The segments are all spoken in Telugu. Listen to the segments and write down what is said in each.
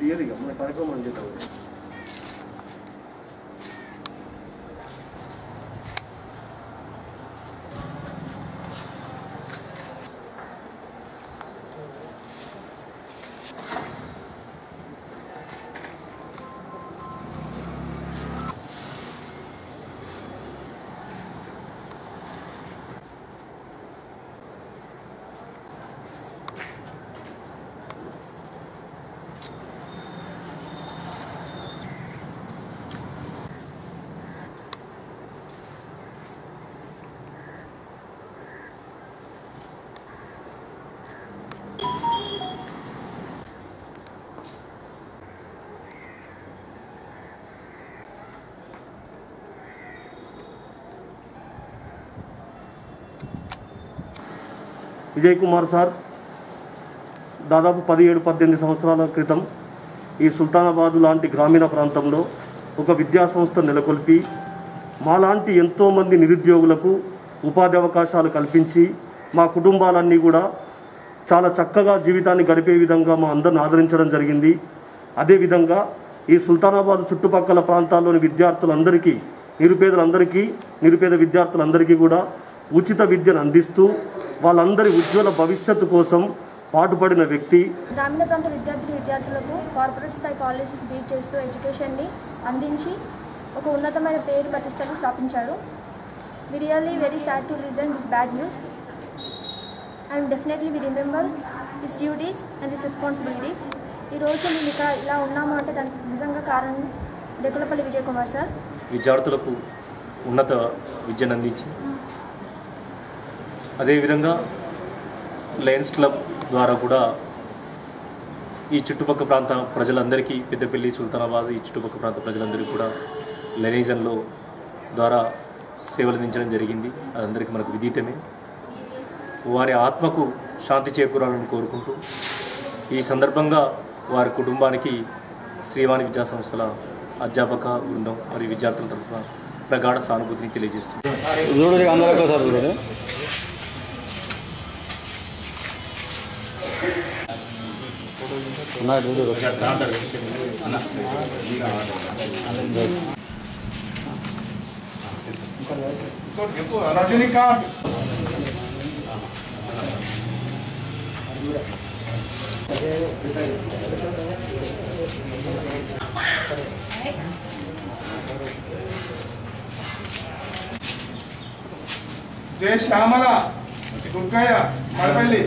తీయదు ఇక మన కార్యక్రమం చేద్దాం విజయ్ కుమార్ సార్ దాదాపు పదిహేడు పద్దెనిమిది సంవత్సరాల క్రితం ఈ సుల్తానాబాద్ లాంటి గ్రామీణ ప్రాంతంలో ఒక విద్యా సంస్థ నెలకొల్పి మాలాంటి ఎంతోమంది నిరుద్యోగులకు ఉపాధి అవకాశాలు కల్పించి మా కుటుంబాలన్నీ కూడా చాలా చక్కగా జీవితాన్ని గడిపే విధంగా మా అందరిని ఆదరించడం జరిగింది అదేవిధంగా ఈ సుల్తానాబాద్ చుట్టుపక్కల ప్రాంతాల్లోని విద్యార్థులందరికీ నిరుపేదలందరికీ నిరుపేద విద్యార్థులందరికీ కూడా ఉచిత విద్యను అందిస్తూ వాళ్ళందరి ఉజ్వల భవిష్యత్తు కోసం పాటుపడిన వ్యక్తి గ్రామీణ ప్రాంత విద్యార్థులు విద్యార్థులకు కార్పొరేట్ స్థాయి కాలేజెస్ బీట్ చేస్తూ ఎడ్యుకేషన్ని అందించి ఒక ఉన్నతమైన పేరు ప్రతిష్టలు స్థాపించారు we really very sad to listen this bad news and definitely we remember his duties and his responsibilities ఈరోజు మేము ఇక్కడ ఇలా ఉన్నాము అంటే దానికి నిజంగా కారణం డెకులపల్లి విజయ్ కుమార్ సార్ విద్యార్థులకు ఉన్నత విద్యను అందించి అదేవిధంగా లయన్స్ క్లబ్ ద్వారా కూడా ఈ చుట్టుపక్కల ప్రాంత ప్రజలందరికీ పెద్దపల్లి సుల్తానాబాద్ ఈ చుట్టుపక్కల ప్రాంత ప్రజలందరికీ కూడా లెనిజన్లో ద్వారా సేవలు అందించడం జరిగింది అదందరికీ మనకు విదితమే వారి ఆత్మకు శాంతి చేకూరాలని కోరుకుంటూ ఈ సందర్భంగా వారి కుటుంబానికి శ్రీవాణి విద్యా సంస్థల అధ్యాపక బృందం మరియు విద్యార్థుల తరఫున ప్రగాఢ సానుభూతిని తెలియజేస్తుంది చూడు అందరూ ఒకసారి చూడు ఉన్నాడు చూడు రజనీకాంత్ జయ శ్యామల దుర్గయ్య మడపల్లి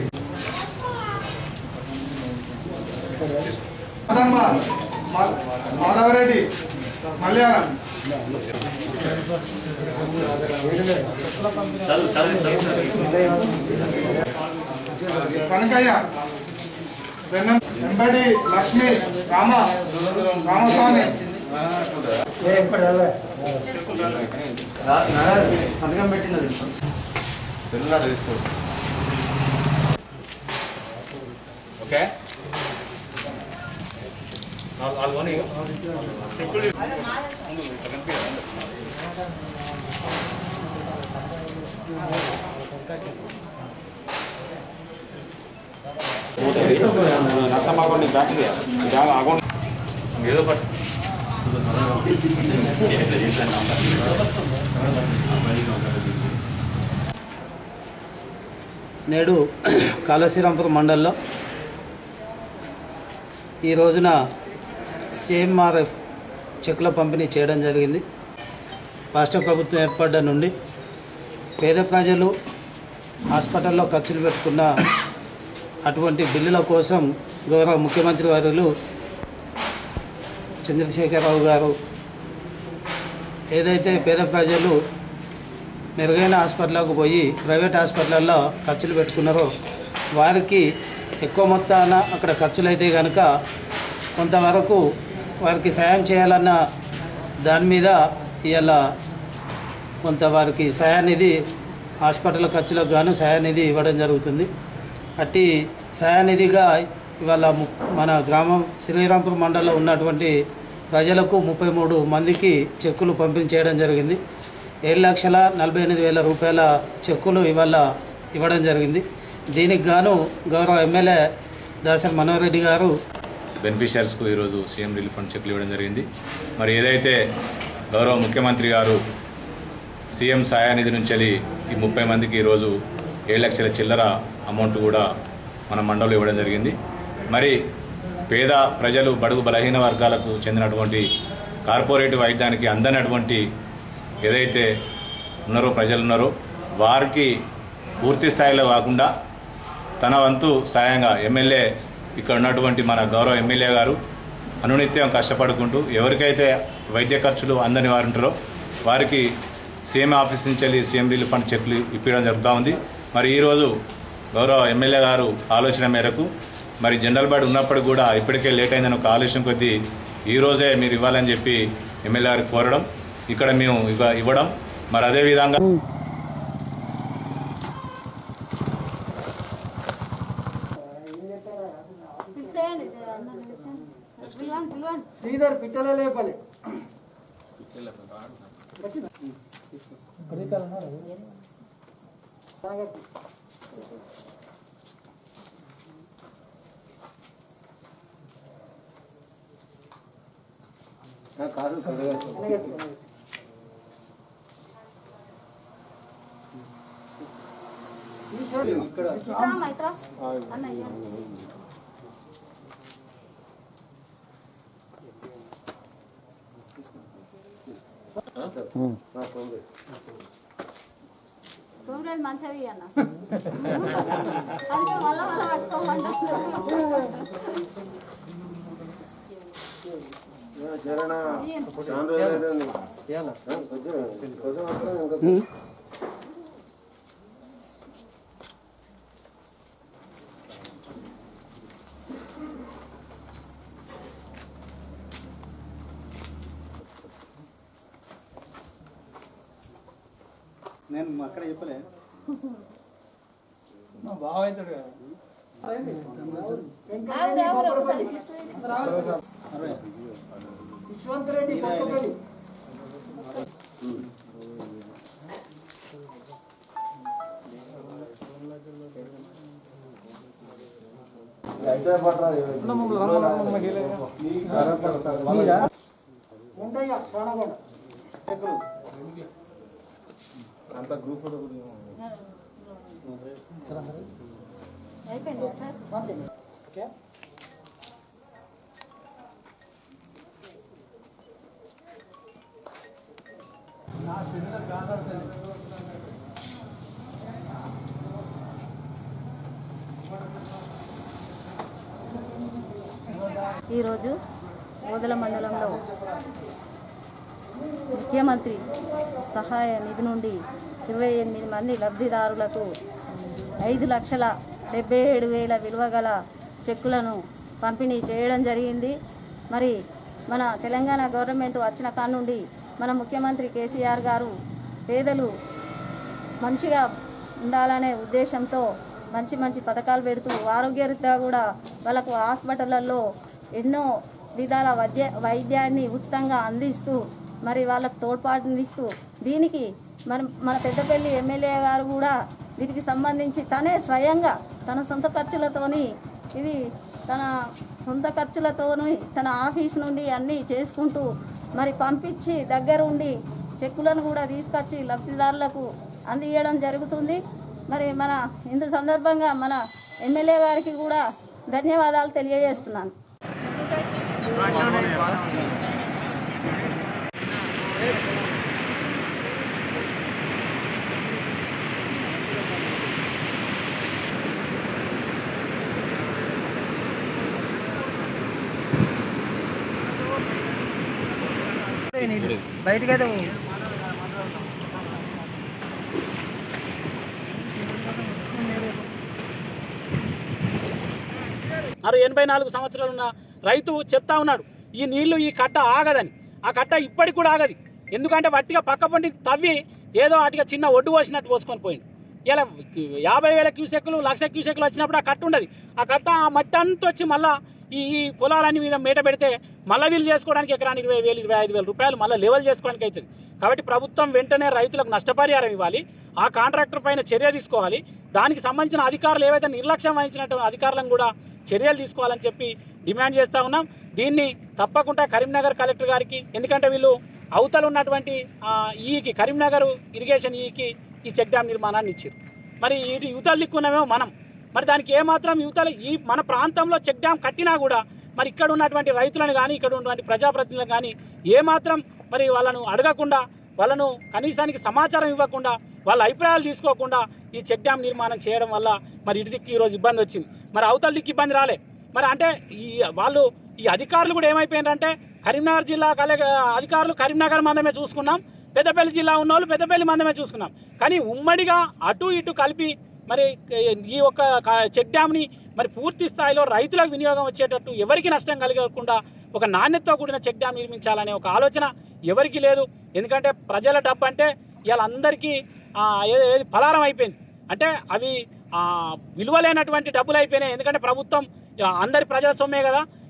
మాదమ్మ మా- మాధవరెడ్డి మలయాళం కనకయ్య వెన్నం వెంబడి లక్ష్మి రామ రామస్వామి సంతకం పెట్టినది ఓకే నేడు కాళశ్రీరాంపురం మండల్లో ఈ రోజున సిఎంఆర్ఎఫ్ చెక్కుల పంపిణీ చేయడం జరిగింది రాష్ట్ర ప్రభుత్వం ఏర్పడ్డ నుండి పేద ప్రజలు హాస్పిటల్లో ఖర్చులు పెట్టుకున్న అటువంటి బిల్లుల కోసం గౌరవ ముఖ్యమంత్రి వర్యులు చంద్రశేఖరరావు గారు ఏదైతే పేద ప్రజలు మెరుగైన హాస్పిటల్కి పోయి ప్రైవేట్ హాస్పిటల్లో ఖర్చులు పెట్టుకున్నారో వారికి ఎక్కువ మొత్తాన అక్కడ ఖర్చులు అయితే కనుక కొంతవరకు వారికి సాయం చేయాలన్న దాని మీద ఇవాళ కొంత వారికి సహాయనిధి హాస్పిటల్ ఖర్చులకు గాను సహాయనిధి ఇవ్వడం జరుగుతుంది అట్టి సహాయనిధిగా ఇవాళ ము- మన గ్రామం శ్రీరాంపూర్ మండలంలో ఉన్నటువంటి ప్రజలకు ముప్పై మూడు మందికి చెక్కులు పంపిణీ చేయడం జరిగింది ఏడు లక్షల నలభై ఎనిమిది వేల రూపాయల చెక్కులు ఇవాళ ఇవ్వడం జరిగింది దీనికి గాను గౌరవ ఎమ్మెల్యే దాసరి మనోహర్ రెడ్డి గారు బెనిఫిషియర్స్కు ఈరోజు సీఎం రిలీఫ్ ఫండ్ చెక్లు ఇవ్వడం జరిగింది మరి ఏదైతే గౌరవ ముఖ్యమంత్రి గారు సీఎం సహాయనిధి నుంచి ఈ ముప్పై మందికి ఈరోజు ఏడు లక్షల చిల్లర అమౌంట్ కూడా మన మండలిలో ఇవ్వడం జరిగింది మరి పేద ప్రజలు బడుగు బలహీన వర్గాలకు చెందినటువంటి కార్పొరేట్ వైద్యానికి అందనటువంటి ఏదైతే ఉన్నారో ప్రజలు ఉన్నారో వారికి పూర్తి స్థాయిలో కాకుండా తన వంతు సాయంగా ఎమ్మెల్యే ఇక్కడ ఉన్నటువంటి మన గౌరవ ఎమ్మెల్యే గారు అనునిత్యం కష్టపడుకుంటూ ఎవరికైతే వైద్య ఖర్చులు అందని వారు ఉంటారో వారికి సీఎం ఆఫీస్ నుంచి వెళ్ళి సీఎం రిలీఫ్ ఫండ్ చెక్లు ఇప్పించడం జరుగుతూ ఉంది మరి ఈరోజు గౌరవ ఎమ్మెల్యే గారు ఆలోచన మేరకు మరి జనరల్ బడ్ ఉన్నప్పటికీ కూడా ఇప్పటికే లేట్ అయిందని ఒక ఆలోచన కొద్దీ ఈ రోజే మీరు ఇవ్వాలని చెప్పి ఎమ్మెల్యే గారికి కోరడం ఇక్కడ మేము ఇవ్వ ఇవ్వడం మరి అదేవిధంగా శ్రీధర్ పిట్టలే లేపాలి తొమ్మిది మంచిది అన్న అందుకే మళ్ళా మళ్ళా పట్టుకోమంటారు నేను అక్కడ చెప్పలే మా బావ అవుతాడు కదా యశ్వంత్ రెడ్డి కొత్తపల్లి ఉంటాయ్యా ప్రాణగొండ అయిపోయింది సార్ ఓకే ఈరోజు ఓదల మండలంలో ముఖ్యమంత్రి సహాయ నిధి నుండి ఇరవై ఎనిమిది మంది లబ్ధిదారులకు ఐదు లక్షల డెబ్బై ఏడు వేల విలువ గల చెక్కులను పంపిణీ చేయడం జరిగింది మరి మన తెలంగాణ గవర్నమెంట్ వచ్చిన కాడ నుండి మన ముఖ్యమంత్రి కేసీఆర్ గారు పేదలు మంచిగా ఉండాలనే ఉద్దేశంతో మంచి మంచి పథకాలు పెడుతూ ఆరోగ్యరీత్యా కూడా వాళ్ళకు హాస్పిటళ్ళల్లో ఎన్నో విధాల వైద్య వైద్యాన్ని ఉచితంగా అందిస్తూ మరి వాళ్ళకు తోడ్పాటునిస్తూ దీనికి మన మన పెద్దపల్లి ఎమ్మెల్యే గారు కూడా దీనికి సంబంధించి తనే స్వయంగా తన సొంత ఖర్చులతోని ఇవి తన సొంత ఖర్చులతోని తన ఆఫీస్ నుండి అన్నీ చేసుకుంటూ మరి పంపించి దగ్గరుండి చెక్కులను కూడా తీసుకొచ్చి లబ్ధిదారులకు అందియడం జరుగుతుంది మరి మన ఇందు సందర్భంగా మన ఎమ్మెల్యే గారికి కూడా ధన్యవాదాలు తెలియజేస్తున్నాను బయటకైతే మరి ఎనభై నాలుగు సంవత్సరాలు ఉన్న రైతు చెప్తా ఉన్నాడు ఈ నీళ్లు ఈ కట్ట ఆగదని ఆ కట్ట ఇప్పటికి కూడా ఆగది ఎందుకంటే వట్టిగా పక్క పండి తవ్వి ఏదో అటుగా చిన్న ఒడ్డు పోసినట్టు పోసుకొని పోయింది ఇలా యాభై వేల క్యూసెక్లు లక్ష క్యూసెక్లు వచ్చినప్పుడు ఆ కట్ట ఉండదు ఆ కట్ట ఆ మట్టి అంతా వచ్చి మళ్ళా ఈ ఈ పొలాలన్నీ మీద మేట పెడితే మళ్ళీ వీళ్ళు చేసుకోవడానికి ఎకరానికి ఇరవై వేలు ఇరవై ఐదు వేల రూపాయలు మళ్ళీ లెవెల్ చేసుకోవడానికి అవుతుంది కాబట్టి ప్రభుత్వం వెంటనే రైతులకు నష్టపరిహారం ఇవ్వాలి ఆ కాంట్రాక్టర్ పైన చర్య తీసుకోవాలి దానికి సంబంధించిన అధికారులు ఏవైతే నిర్లక్ష్యం వహించినటువంటి అధికారులను కూడా చర్యలు తీసుకోవాలని చెప్పి డిమాండ్ చేస్తూ ఉన్నాం దీన్ని తప్పకుండా కరీంనగర్ కలెక్టర్ గారికి ఎందుకంటే వీళ్ళు అవతల ఉన్నటువంటి ఆ, ఈకి కరీంనగర్ ఇరిగేషన్ ఈకి ఈ చెక్ డ్యామ్ నిర్మాణాన్ని ఇచ్చారు మరి ఇటు యువతలు దిక్కున్నామేమో మనం మరి దానికి ఏమాత్రం యువతలు ఈ మన ప్రాంతంలో చెక్ డ్యామ్ కట్టినా కూడా మరి ఇక్కడ ఉన్నటువంటి రైతులను కానీ ఇక్కడ ఉన్నటువంటి ప్రజాప్రతినిధులను కానీ ఏమాత్రం మరి వాళ్ళను అడగకుండా వాళ్ళను కనీసానికి సమాచారం ఇవ్వకుండా వాళ్ళ అభిప్రాయాలు తీసుకోకుండా ఈ చెక్ డ్యామ్ నిర్మాణం చేయడం వల్ల మరి ఇటు దిక్కు ఈరోజు ఇబ్బంది వచ్చింది మరి అవతల దిక్కు ఇబ్బంది రాలే మరి అంటే ఈ వాళ్ళు ఈ అధికారులు కూడా ఏమైపోయినారంటే కరీంనగర్ జిల్లా కలె అధికారులు కరీంనగర్ మందమే చూసుకున్నాం పెద్దపల్లి జిల్లా ఉన్న వాళ్ళు పెద్దపల్లి మందమే చూసుకున్నాం కానీ ఉమ్మడిగా అటు ఇటు కలిపి మరి ఈ ఒక్క క- చెక్ డ్యామ్ని మరి పూర్తి స్థాయిలో రైతులకు వినియోగం వచ్చేటట్టు ఎవరికి నష్టం కలగకుండా ఒక నాణ్యతతో కూడిన చెక్ డ్యామ్ నిర్మించాలనే ఒక ఆలోచన ఎవరికి లేదు ఎందుకంటే ప్రజల డబ్బు అంటే ఇవాళ అందరికీ ఆ, ఏది ఏది పలారం అయిపోయింది అంటే అవి ఆ, విలువలేనటువంటి డబ్బులు అయిపోయినాయి ఎందుకంటే ప్రభుత్వం ఆ, అందరి ప్రజల సొమ్మే కదా